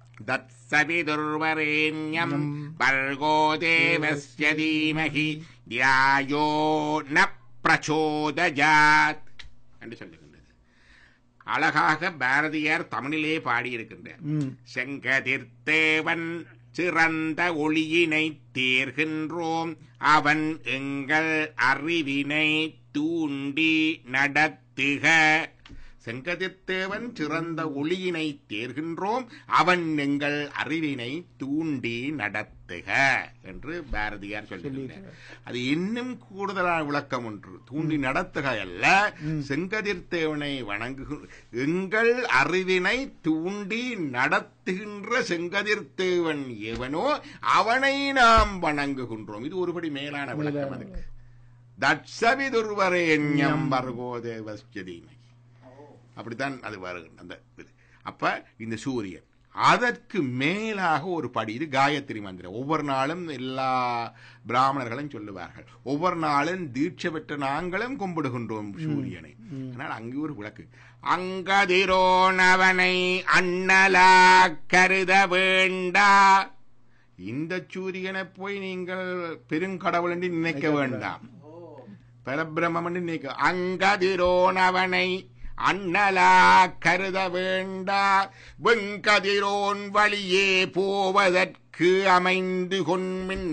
தத்சவிதுர்வரேண்யம் பர்கோ தேவஸ்ய தீமஹி தியாயோ ந பிரச்சோதஜாத் என்று சொல்லுகின்றது அழகாக பாரதியார் தமிழிலே பாடியிருக்கின்றார் ம் செங்கதிர்த்தேவன் சிறந்த ஒளியினை தேர்கின்றோம் அவன் எங்கள் அறிவினை தூண்டி நடத்துக செங்கதிர்த்தேவன் சிறந்த ஒளியினை தேர்கின்றோம் அவன் எங்கள் அறிவினை தூண்டி நடத்துக என்று பாரதியார் சொல்லுகிறார் அது இன்னும் கூடுதலான விளக்கம் ஒன்று தூண்டி நடத்துக அல்ல செங்கதிர்த்தேவனை வணங்கு எங்கள் அறிவினை தூண்டி நடத்துகின்ற செங்கதிர்த்தேவன் எவனோ அவனை நாம் வணங்குகின்றோம் இது ஒருபடி மேலான விளக்கம் அதுக்கு தட்சவிதுர்வரேண்யம் பர்கோ தேவஸ்யதீமை அப்படித்தான் அது வருகிறது அந்த இது அப்ப இந்த சூரியன் அதற்கு மேலாக ஒரு படி இது காயத்ரி மந்திரம் ஒவ்வொரு நாளும் எல்லா பிராமணர்களும் சொல்லுவார்கள் ஒவ்வொரு நாளும் தீட்சை பெற்ற நாங்களும் கும்பிடுகின்றோம் சூரியனை ஆனால் அங்கே ஒரு விளக்கு அங்கதிரோனவனை அண்ணலா கருத வேண்டா இந்த சூரியனை போய் நீங்கள் பெருங்கடவுள் என்று நினைக்க வேண்டாம் பரபிரமம் என்று நினைக்க அங்கதிரோனவனை அண்ணலா கருத வேண்டா வெங்கதிரோன் வழியே போவதற்கு அமைந்து கொன்மின்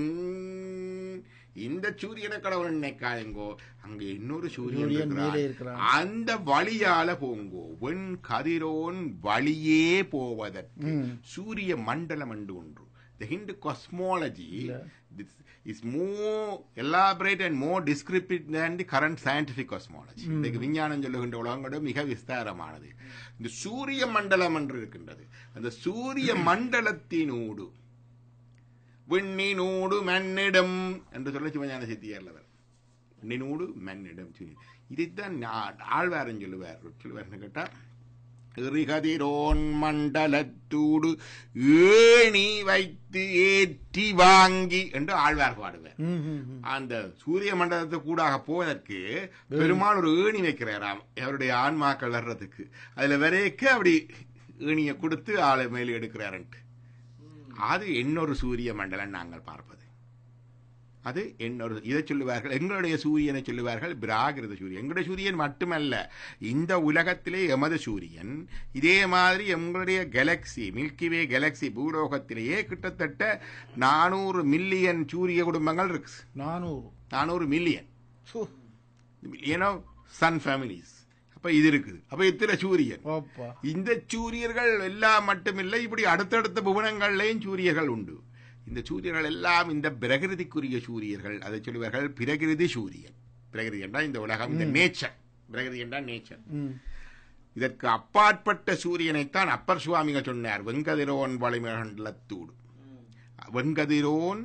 இந்த சூரியனை கடவுள் நினைக்காதங்கோ அங்க இன்னொரு சூரியன் சூரியன் மேலே இருக்கிறான். இருக்கிறான். அந்த வழியால போங்கோ வெண் கதிரோன் வழியே போவதற்கு சூரிய மண்டலம் என்று ஒன்று the Hindu cosmology this is more elaborate and more descriptive than the current scientific cosmology இன்றைக்கு விஞ்ஞானம் சொல்லுகின்ற உலகங்களோட மிக விஸ்தாரமானது இந்த சூரிய மண்டலம் என்று இருக்கின்றது அந்த சூரிய மண்டலத்தினூடு விண்ணினூடு மண்ணிடம் என்று சொல்ல சிவஞான சித்தியார்லவர் விண்ணினூடு மண்ணிடம் சொல்லி இதைத்தான் ஆ- ஆழ்வாரன் சொல்லுவார் சொல்லுவார்னு கேட்டா எறிகதிரோன் மண்டலத்தூடு ஏணி வைத்து ஏற்றி வாங்கி என்று ஆழ்வார் பாடுவார் ம் ம் ம் அந்த சூரிய மண்டலத்தை கூடாக போவதற்கு பெருமாள் ஒரு ஏணி வைக்கிறாராம் அவருடைய ஆன்மாக்கள் வர்றதுக்கு அதுல வரைக்க அப்படி ஏணியை கொடுத்து ஆளை மேலே எடுக்கிறாருன்ட்டு அது இன்னொரு சூரிய மண்டலம் நாங்கள் பார்ப்பது அது இன்னொரு இதை சொல்லுவார்கள் எங்களுடைய சூரியனை சொல்லுவார்கள் பிராகிருத சூரியன் எங்களுடைய சூரியன் மட்டுமல்ல இந்த உலகத்திலே எமது சூரியன் இதே மாதிரி எங்களுடைய கேலக்சி மில்கிவே கேலக்சி பூலோகத்திலேயே கிட்டத்தட்ட நானூறு மில்லியன் சூரிய குடும்பங்கள் இருக்கு நானூறு நானூறு மில்லியன் சு ஏன்னா சன் ஃபேமிலிஸ் அப்ப இது இருக்குது அப்ப இத்தனை சூரியன் ஓப்பா இந்த சூரியர்கள் எல்லாம் மட்டுமில்லை இப்படி அடுத்தடுத்த புவனங்கள்லையும் சூரியர்கள் உண்டு இந்த சூரியர்கள் எல்லாம் இந்த பிரகிருதிக்குரிய சூரியர்கள் அதை சொல்லுவார்கள் பிரகிருதி சூரியன் பிரகிருதி என்றால் இந்த உலகம் இந்த நேச்சர் பிரகிருதி என்றால் நேச்சர் ம் இதற்கு அப்பாற்பட்ட சூரியனைத்தான் அப்பர் சுவாமிகள் சொன்னார் வெங்கதிரோன் வளிமண்டலத்தூடு வெண்கதிரோன்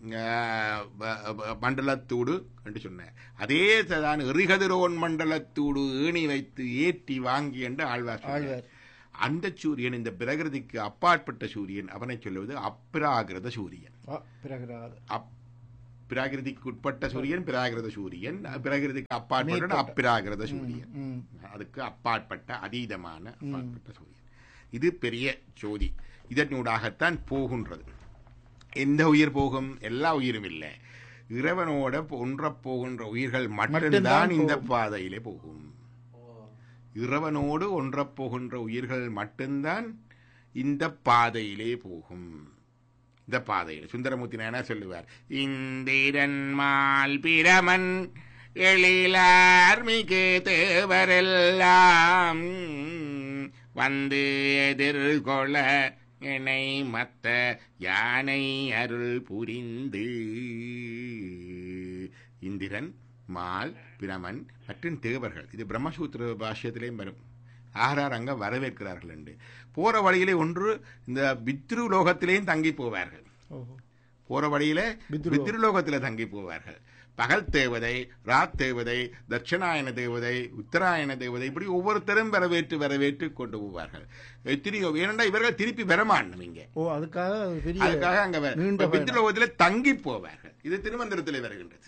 அஹ், வ- வ- மண்டலத்தூடு என்று சொன்னார் அதே தான் எரிகதிரோன் மண்டலத்தூடு ஏணி வைத்து ஏற்றி வாங்கி என்று ஆழ்வார் சொன்னார். ஆழ்வார் அந்த சூரியன் இந்த பிரகிருதிக்கு அப்பாற்பட்ட சூரியன் அவனை சொல்லுவது அப்ராகிருத சூரியன் ஆ, பிறகுறாது அப் பிராகிருதிக்கு உட்பட்ட சூரியன் பிராகிருத சூரியன் பிரகிருதிக்கு அப்பாற்பட்ட மேற்பட்ட. அப்பிராகிருத சூரியன் ம் அதுக்கு அப்பாற்பட்ட அதீதமான அப்பாற்பட்ட சூரியன் இது பெரிய ஜோதி இதனூடாகத்தான் போகின்றது எந்த உயிர் போகும் எல்லா உயிரும் இல்லை இறைவனோட ஒன்றப் போகின்ற உயிர்கள் மட்டும்தான் மட்டும்தான் இந்த போகும். பாதையிலே போகும் இறைவனோடு ஒன்றப் போகின்ற உயிர்கள் மட்டும்தான் இந்த பாதையிலே போகும் இந்த பாதையில் சுந்தரமூர்த்தி நாயனா சொல்லுவார் இந்திரன் மால் பிரமன் எழிலார் மிகு தேவரெல்லாம் வந்து எதிர்கொள்ள என்னை மத்த யானை அருள் புரிந்து இந்திரன் மால் பிரமன் மற்றும் தேவர்கள் இது பிரம்மசூத்திர பாஷ்யத்திலேயும் வரும் ஆறார் அங்க வரவேற்கிறார்கள் என்று போற வழியிலே ஒன்று இந்த பித்ரு லோகத்திலேயும் தங்கி போவார்கள் ஓஹோ போற வழியில பித்ரு பித்ருலோகத்திலே தங்கி போவார்கள் பகல் தேவதை ராத் தேவதை தட்சிணாயன தேவதை உத்தராயண தேவதை இப்படி ஒவ்வொருத்தரும் வரவேற்று வரவேற்று கொண்டு போவார்கள் எத்தனையோ ஏனென்றா இவர்கள் திருப்பி வரமாட்டணும் இங்க ஓ அதுக்காக அது பெரிய அதுக்காக அங்க வ- நீண்ட இப்ப பயணம். பித்ருலோகத்திலே தங்கி போவார்கள் இது திருமந்திரத்திலே வருகின்றது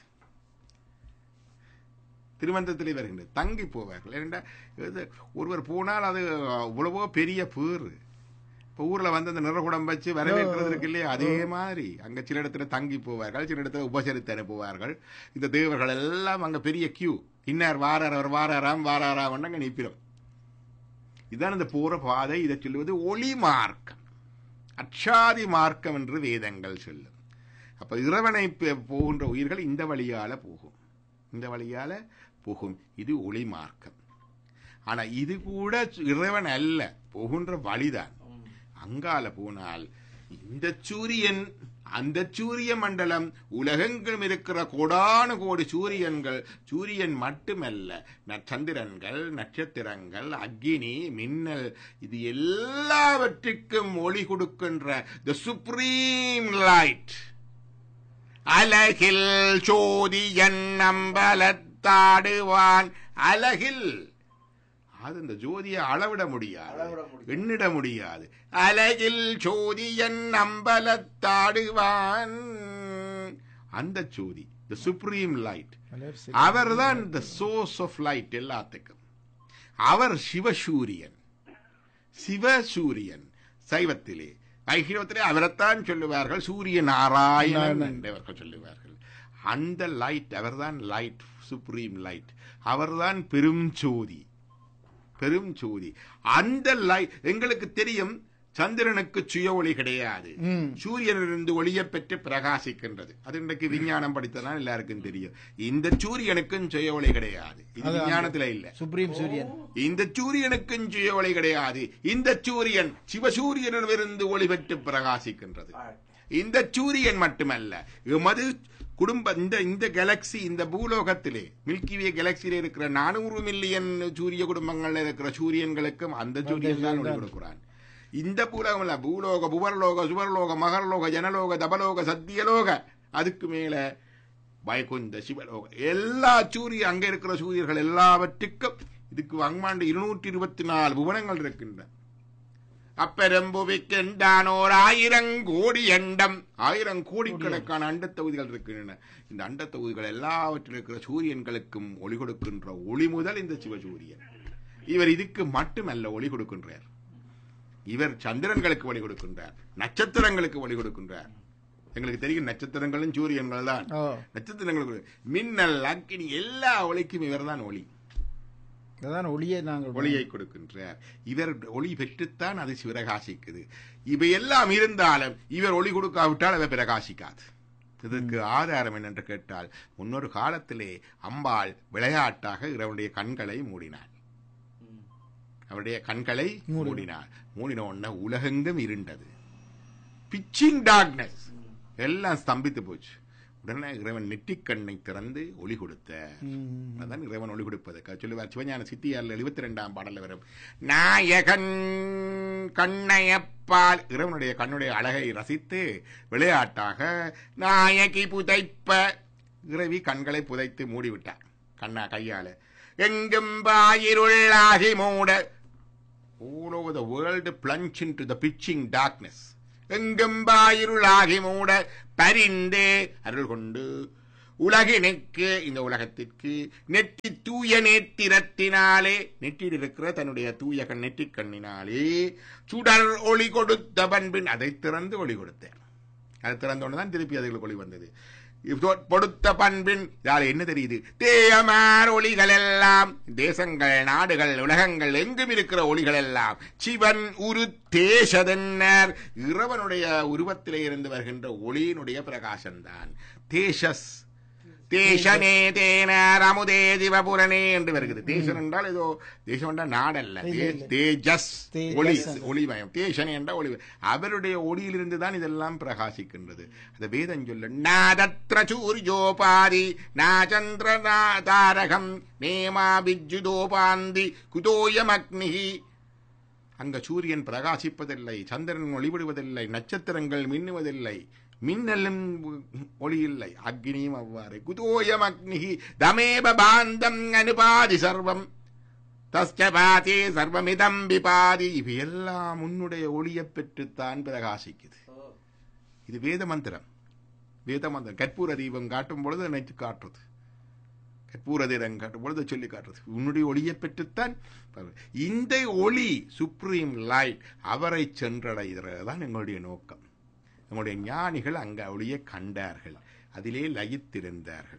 திருமந்திரத்திலே வருகின்றது தங்கி போவார்கள் ஏனென்றா இது ஒருவர் போனால் அது இவ்வளவோ பெரிய பேர் இப்போ ஊர்ல வந்து அந்த நிறகுடம் வச்சு வரவேற்கிறது இருக்கு இல்லையா அதே மாதிரி அங்க சில இடத்துல தங்கி போவார்கள் சில இடத்துல உபசரித்து அனுப்புவார்கள் இந்த தேவர்கள் எல்லாம் அங்க பெரிய கியூ இன்னார் வாரார் அவர் வாராராம் வாராராம் அங்க நிற்கிறோம் இதுதான் இந்த போற பாதை இதை சொல்லுவது ஒளி மார்க்கம் அச்சாதி மார்க்கம் என்று வேதங்கள் சொல்லும் அப்ப இறைவனை பே- போகின்ற உயிர்கள் இந்த வழியால போகும் இந்த வழியால போகும் இது ஒளி மார்க்கம் ஆனா இது கூட இறைவன் அல்ல போகின்ற வழிதான் அங்கால போனால் இந்த சூரியன் அந்த சூரிய மண்டலம் உலகெங்கும் இருக்கிற கோடானு கோடி சூரியன்கள் சூரியன் மட்டுமல்ல நட்சந்திரன்கள் நட்சத்திரங்கள் அக்கினி மின்னல் இது எல்லாவற்றுக்கும் ஒளி கொடுக்கின்ற த சுப்ரீம் லைட் அலகில் சோதியன் அம்பலத்தாடுவான் அலகில் அது இந்த ஜோதியை அளவிட முடியாது எண்ணிட முடியாது அலகில் சோதியன் அம்பலத்தாடுவான் அந்த ஜோதி த சுப்ரீம் லைட் மலர் சிறு- அவர்தான் த சோர்ஸ் ஆஃப் லைட் எல்லாத்துக்கும் அவர் சிவசூரியன் சிவசூரியன் சைவத்திலே ஐகிரவத்திலே அவரைத்தான் சொல்லுவார்கள் சூரிய நாராயணன் என்று அவர்கள் சொல்லுவார்கள் அந்த லைட் அவர்தான் லைட் சுப்ரீம் லைட் அவர்தான் பெரும் ஜோதி பெரும் ஜோதி அந்த லைட் எங்களுக்கு தெரியும் சந்திரனுக்கு சுய ஒளி கிடையாது ம். சூரியனிலிருந்து ஒளியை பெற்று பிரகாசிக்கின்றது அது இன்றைக்கு விஞ்ஞானம் படித்ததான் எல்லாருக்கும் தெரியும் இந்த சூரியனுக்கும் சுய ஒளி கிடையாது இது அது விஞ்ஞானத்துல இல்ல சுப்ரீம் சூரியன் இந்த சூரியனுக்கும் சுய ஒளி கிடையாது இந்த சூரியன் சிவசூரியனிலிருந்து ஒளி பெற்று பிரகாசிக்கின்றது இந்த சூரியன் மட்டுமல்ல எமது குடும்ப இந்த இந்த கேலக்சி இந்த பூலோகத்திலே மில்கிவே கேலக்சியில இருக்கிற நானூறு மில்லியன் சூரிய குடும்பங்கள்ல இருக்கிற சூரியன்களுக்கும் அந்த சூரியன் தான் ஒளி கொடுக்கிறான் இந்த பூலோகம் இல்ல பூலோக புவர்லோக சுவர்லோக மகர்லோக ஜனலோக தபலோக சத்தியலோக அதுக்கு மேல வைகுந்த சிவலோக எல்லா சூரிய அங்க இருக்கிற சூரியர்கள் எல்லாவற்றுக்கும் இதுக்கு அங்மாண்டு இருநூற்றி இருபத்தி நாலு புவனங்கள் இருக்கின்றன அப்பெரும்புவிக்கின்றான் ஓர் ஆயிரம் கோடி அண்டம் ஆயிரம் கோடிக்கணக்கான அண்டத் தொகுதிகள் இருக்கின்றன இந்த அண்டத் தொகுதிகள் எல்லாவற்றில் இருக்கிற சூரியன்களுக்கும் ஒளி கொடுக்கின்ற ஒளி முதல் இந்த சிவசூரியன் இவர் இதுக்கு மட்டுமல்ல ஒளி கொடுக்கின்றார் இவர் சந்திரன்களுக்கு ஒளி கொடுக்கின்றார் நட்சத்திரங்களுக்கு ஒளி கொடுக்கின்றார் எங்களுக்கு தெரியும் நட்சத்திரங்களும் சூரியன்கள் தான் ஓ நட்சத்திரங்களுக்கு மின்னல் அக்கினி எல்லா ஒளிக்கும் இவர்தான் ஒளி அதான் ஒளியை நாங்கள் ஒளியை கொடுக்கின்றார் இவர் ஒளி பெற்றுத்தான் அது பிரகாசிக்குது இவை எல்லாம் இருந்தாலும் இவர் ஒளி கொடுக்காவிட்டால் அவர் பிரகாசிக்காது இதற்கு ஆதாரம் என்னென்று கேட்டால் முன்னொரு காலத்திலே அம்பாள் விளையாட்டாக இவருடைய கண்களை மூடினாள் அவருடைய கண்களை மூடினாள் மூடின உடனே உலகெங்கும் இருண்டது பிச்சிங் டார்க்னஸ் எல்லாம் ஸ்தம்பித்து போச்சு உடனே இறைவன் நெற்றிக் கண்ணை திறந்து ஒளி கொடுத்த ம். அதான் இறைவன் ஒளி கொடுப்பதற்கு சொல்லுவார் சிவஞான சித்தியாரில் எழுபத்தி ரெண்டாம் பாடல்ல வரும் நாயகன் கண்ணையப் அப்பால் இறைவனுடைய கண்ணுடைய அழகை ரசித்து விளையாட்டாக நாயகி புதைப்ப இறைவி கண்களை புதைத்து மூடிவிட்டார் கண்ணா கையால எங்கும் பாயிருள்ளாகி மூட all over the world plunge into the pitching darkness எங்கும் பாயிருளாகி மூட பரிந்தே அருள் கொண்டு உலகினுக்கு இந்த உலகத்திற்கு நெற்றி தூய நேத்திரத்தினாலே நெற்றியில் இருக்கிற தன்னுடைய தூய கண் நெற்றிக் கண்ணினாலே சுடர் ஒளி கொடுத்த பண்பின் அதை திறந்து ஒளி கொடுத்தேன் அதை திறந்தோன்னு தான் திருப்பி அதுகளுக்கு ஒளி வந்தது இப்போ கொடுத்த பண்பின் இதால என்ன தெரியுது தேயமார் ஒளிகள் எல்லாம் தேசங்கள் நாடுகள் உலகங்கள் எங்கும் இருக்கிற ஒளிகள் எல்லாம் சிவன் உரு தேசதென்னர் இறைவனுடைய உருவத்திலே இருந்து வருகின்ற ஒளியினுடைய பிரகாசம்தான் தேசஸ் தேசனே தேனார் அமுதே திவபுரணே என்று வருகிறது தேசன் என்றால் ஏதோ தேசம் என்றால் நாடல்ல தே- தேஜஸ் தேஜஸ். ஒளி ஒளிமயம் தேசன் என்ற ஒளி அவருடைய ஒளியிலிருந்து தான் இதெல்லாம் பிரகாசிக்கின்றது அந்த வேதம் சொல்ல நாதத்ர சூரியோபாதி நா சந்திர நா தாரகம் நேமா விஜுதோபாந்தி குதோயம் அக்னிஹி அங்க சூரியன் பிரகாசிப்பதில்லை சந்திரன் ஒளிவிடுவதில்லை நட்சத்திரங்கள் மின்னுவதில்லை மின்னலும் ஒளி இல்லை அக்னியும் அவ்வாறு குதோயம் அக்னிஹி தமேப பாந்தம் அனுபாதி சர்வம் தஸ்யபாதி சர்வமிதம் விபாதி இவையெல்லாம் உன்னுடைய ஒளியைப் பெற்றுத்தான் பிரகாசிக்குது இது வேத மந்திரம் வேத மந்திரம் கற்பூர தீபம் காட்டும் பொழுது நினைச்சு காட்டுறது கற்பூர தீபம் காட்டும் பொழுது சொல்லி காட்டுறது உன்னுடைய ஒளியை பெற்றுத்தான் பரவ- இந்த ஒளி சுப்ரீம் லைட் அவரை சென்றடைகிறது தான் எங்களுடைய நோக்கம் எங்களுடைய ஞானிகள் அங்க ஒளியை கண்டார்கள் அதிலே லயித்திருந்தார்கள்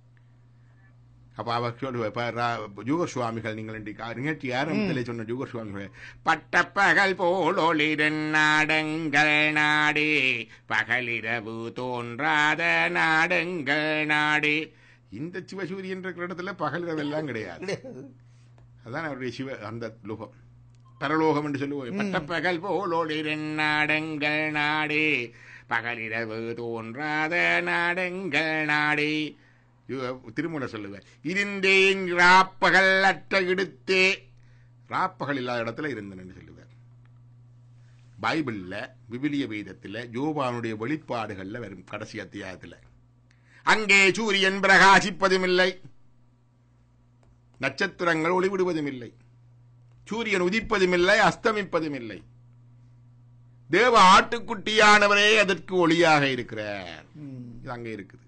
அப்ப அவர் சொல்லுவ இப்ப ரா- ஜூகர் சுவாமிகள் நீங்கள் இன்றைக்கு ஆ- நிகழ்ச்சி ஆரம்பத்திலே சொன்ன ஜூகர் சுவாமிகள் பட்டப்பகல் போல் ஒளிரன் நாடங்கள் நாடே பகலிரவு தோன்றாத நாடங்கள் நாடே இந்த சிவசூரியன் இருக்கிற இடத்துல பகல் இரவு எல்லாம் கிடையாது அதான் அவருடைய சிவ அந்த லோகம் பரலோகம் என்று சொல்லுவோம் பட்டப்பகல் போல் ஒளிரன் நாடங்கள் நாடே பகலிரவு தோன்றாத நாடங்கள் நாடே இவ- திருமூலர் சொல்லுவார் இருந்தேன் ராப்பகல் அற்ற இடுத்தே ராப்பகல் இல்லாத இடத்துல இருந்தேன்னு சொல்லுவார் பைபிள்ல விவிலிய வேதத்துல யோபானுடைய வெளிப்பாடுகள்ல வரும் கடைசி அத்தியாயத்துல அங்கே சூரியன் பிரகாசிப்பதும் இல்லை நட்சத்திரங்கள் ஒளிவிடுவதும் இல்லை சூரியன் உதிப்பதும் இல்லை அஸ்தமிப்பதும் இல்லை தேவ ஆட்டுக்குட்டியானவரே அதற்கு ஒளியாக இருக்கிறார் இது அங்கே இருக்குது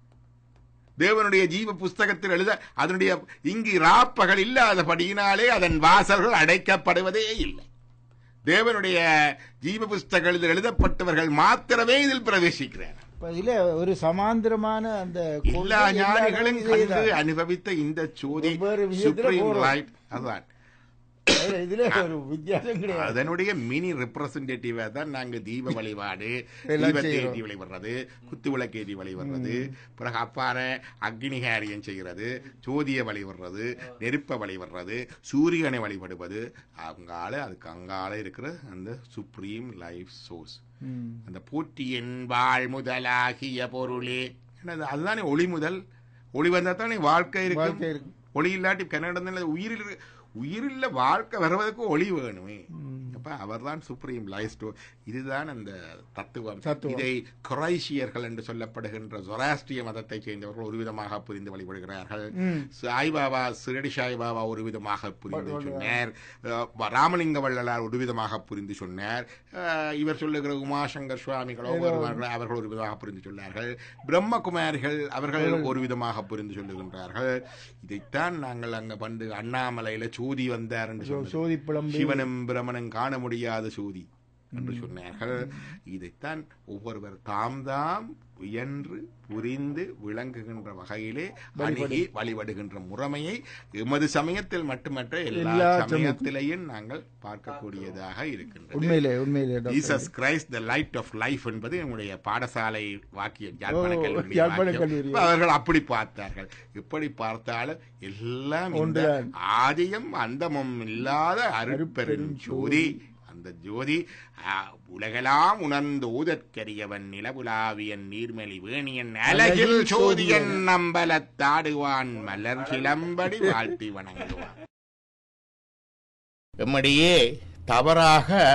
தேவனுடைய ஜீவ புஸ்தகத்தில் எழுத அதனுடைய இங்கு ராப்பகல் இல்லாதபடியினாலே அதன் வாசல்கள் அடைக்கப்படுவதே இல்லை தேவனுடைய ஜீவ புஸ்தகத்தில் எழுதப்பட்டவர்கள் மாத்திரமே இதில் பிரவேசிக்கிறார் இப்ப இதுல ஒரு சமாந்திரமான அந்த எல்லா கொள்கை ஞானிகளும் எல்லாமே கண்டு இதேதான். அனுபவித்த இந்த சோதி ஒவ்வொரு விஷயத்துல சுப்ரீம் போறோம். ரைட் அதான் அதுல இதுல ஒரு வித்தியாசம் கிடையாது அதனுடைய மினி ரெப்ரசன்டேட்டிவா தான் நாங்க தீப வழிபாடு எல்லாம் தீபத்தேதி செய்றோம். வழிபடுறது குத்து விளக்கேதி வழிபடுறது பிறகு அப்பாற அக்னிகாரியம் செய்கிறது ஜோதிய வழிபடுறது நெருப்ப வழிபடுறது சூரியனை வழிபடுவது அங்கால அதுக்கு அங்கால இருக்கிற அந்த சுப்ரீம் லைஃப் சோர்ஸ் ம். அந்த போற்றியன் வாழ் முதலாகிய பொருளே என்னது அதுதானே ஒளி முதல் ஒளி வந்தா தானே வாழ்க்கை வாழ்க்கை இருக்கு இருக்கும். ஒளி இல்லாட்டி கன்னடம் உயிரில் இரு- உயிரில்ல வாழ்க்கை வர்றதுக்கு ஒளி வேணுமே அப்ப அவர்தான் சுப்ரீம் லைஸ்டோ இதுதான் அந்த தத்துவம் தத்துவம். இதை குறைஷியர்கள் என்று சொல்லப்படுகின்ற ஜொராஸ்ட்ரிய மதத்தைச் சேர்ந்தவர்கள் ஒரு விதமாக புரிந்து வழிபடுகிறார்கள் ம். சாய்பாபா சிரடி சாய்பாபா ஒரு விதமாக புரிந்து சொன்னார் அஹ், ராமலிங்க வள்ளலார் ஒரு விதமாக புரிந்து சொன்னார் அஹ், இவர் சொல்லுகிற உமாசங்கர் சுவாமிகளோ வருவார்கள் அவர்கள் ஒரு விதமாக புரிந்து சொன்னார்கள் பிரம்மகுமாரிகள் அவர்கள் ஒரு விதமாக புரிந்து சொல்லுகின்றார்கள் இதைத்தான் நாங்கள் அங்க பண்டு அண்ணாமலையில சோதி வந்தார் என்று சொன்னது. சோதி புலம்பி சிவனும் பிரமனும் காண முடியாத சோதி என்று சொன்னார்கள் இதைத்தான் ஒவ்வொருவர் தாம் தாம் உயன்று புரிந்து விளங்குகின்ற வகையிலே அணுகி வழிபடுகின்ற முறைமையை எமது சமயத்தில் மட்டுமற்ற எல்லா எல்லா சமயத்திலேயும் நாங்கள் பார்க்கக்கூடியதாக இருக்கின்றது உண்மையிலே உண்மையிலே doctor. Jesus Christ the light of life என்பது நம்முடைய பாடசாலை வாக்கியம் யாழ்ப்பாண ஓ, கல்லூரி யாழ்ப்பாண வாக்கியம். கல்லூரி. இப்ப அவர்கள் அப்படி பார்த்தார்கள் எப்படி பார்த்தாலும் எல்லாம் இந்த ஒன்றுதான். ஆதியும் அந்தமும் இல்லாத அருட்பெரும் ஜோதி அந்த ஜோதி ஆ, உலகெல்லாம் உணர்ந்து ஊதற்கரியவன் நிலவுலாவியன் நீர்மலி வேணியன் அழகில் சோதியன் நம்பலத்தாடுவான் மலர் சிலம்படி வாழ்த்தி வணங்குவான் எம்மிடையே தவறாக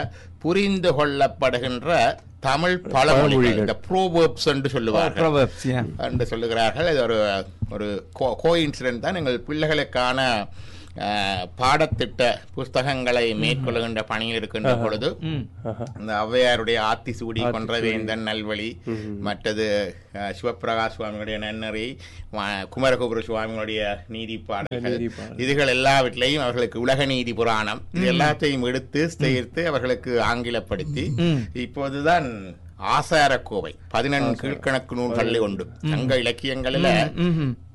புரிந்து கொள்ளப்படுகின்ற தமிழ் பழமொழிகள் இந்த ப்ரோவர்ப்ஸ் என்று சொல்லுவார்கள் Proverbs, yeah. என்று சொல்லுகிறார்கள் இது ஒரு ஒரு கோ இன்சிடென்ட் தான் எங்கள் பிள்ளைகளுக்கான அஹ், பாடத்திட்ட புஸ்தகங்களை மேற்கொள்கின்ற பணியில் இருக்கின்ற பொழுது இந்த ஔவையாருடைய ஆத்திசூடி கொன்றவேந்தன் நல்வழி மற்றது அஹ், சிவப்பிரகாஷ் சுவாமிகளுடைய நன்னறி வ- குமரகுபுர சுவாமிகளுடைய நீதி பாடல்கள் இதுகள் எல்லாவற்றிலையும் அவர்களுக்கு உலக நீதி புராணம் இது எல்லாத்தையும் எடுத்து சேர்த்து அவர்களுக்கு ஆங்கிலப்படுத்தி இப்போதுதான் ஆசார கோவை பதினெண் கீழ்கணக்கு நூல்களில் உண்டு சங்க இலக்கியங்களில